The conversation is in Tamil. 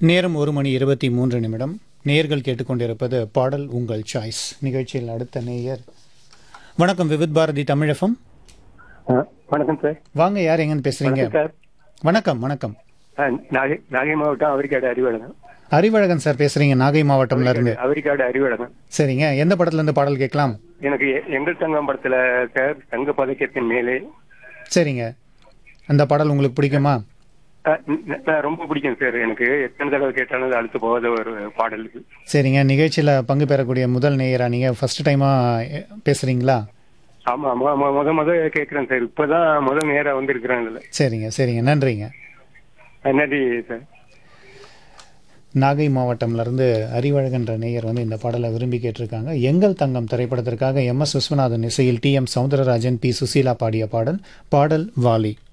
நேரம் ஒரு மணி இருபத்தி மூன்று நிமிடம் நேர்கள் கேட்டுக்கொண்டிருப்பது பாடல் உங்கள் சாய்ஸ் நிகழ்ச்சியில் அடுத்த நேயர் வணக்கம் விவித் பாரதி தமிழகம் ஆ, வணக்கம் சார் வாங்க யார் எங்கன்னு பேசுறீங்க வணக்கம் சார் வணக்கம் வணக்கம் ஆ, நாகை நாகை மாவட்டம் அவரிக்காடு அறிவழகம் அறிவழகன் சார் பேசுறீங்க நாகை மாவட்டம்ல இருந்து அவரிக்காடு அறிவழகம் சரிங்க எந்த படத்துல இருந்து பாடல் கேட்கலாம் எனக்கு எ- எங்கள் தங்கம் படத்துல சார் தங்க பதக்கத்தின் மேலே சரிங்க அந்த பாடல் உங்களுக்கு பிடிக்குமா ஆ, ந- ந- ரொம்ப பிடிக்கும் சார் எனக்கு எத்தனை தடவை கேட்டாலும் அது அழுத்து போகாத ஒரு பாடல் இது சரிங்க நிகழ்ச்சியில் பங்கு பெறக்கூடிய முதல் நேயரா நீங்கள் ஃபர்ஸ்ட் டைமாக பேசுகிறீங்களா ஆமா ஆமா ஆமா முத முத கேட்கிறேன் சார் இப்பதான் முத நேரா வந்திருக்கிறேன் இதுல சரிங்க சரிங்க நன்றிங்க நன்றி சார் நாகை மாவட்டம்லேருந்து அறிவழகன்ற நேயர் வந்து இந்த பாடலை விரும்பி கேட்டிருக்காங்க எங்கள் தங்கம் திரைப்படத்திற்காக எம் எஸ் விஸ்வநாதன் இசையில் T M Soundararajan P Susheela பாடிய பாடல் பாடல் வாலி